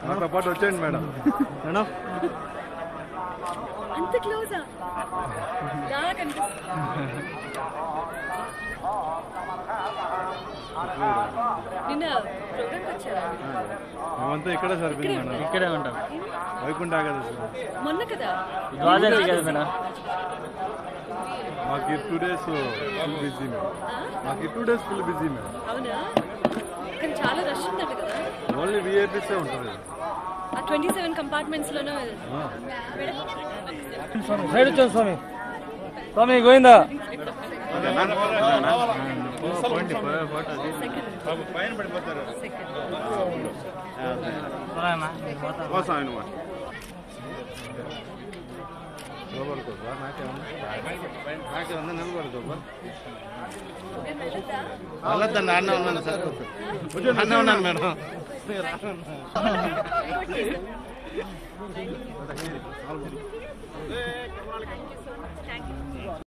నాతో పాటు వచ్చేయండి మేడం మేడం అంత క్లోజా బాగా కనిపిస్తుంది నిన్న ప్రోగ్రామ్కి వచ్చారా మేమంతా ఇక్కడే సరిపోయింది మేడం ఇక్కడే ఉంటాం వైకుంఠ కదా సార్ మొన్న కదా ద్వాదశి కదా మేడం మాకు two days full busy madam మాకు two days full busy madam అవునా కానీ చాలా రష్ ఉందట కదా ఓన్లీ విఐపీసే ఉంటుంది ఆ ట్వంటీ సెవెన్ కంపార్ట్మెంట్స్ లోనే సైడ్ వచ్చాను స్వామి స్వామి గోవిందా పైన పడిపోతారు నిలబడుకో సార్ నాకేమన్నా నాకేమన్నా నిలబడుకో సార్ వెళ్ళొద్దండి అన్న ఉన్నాను సార్ అన్న ఉన్నాను మేడం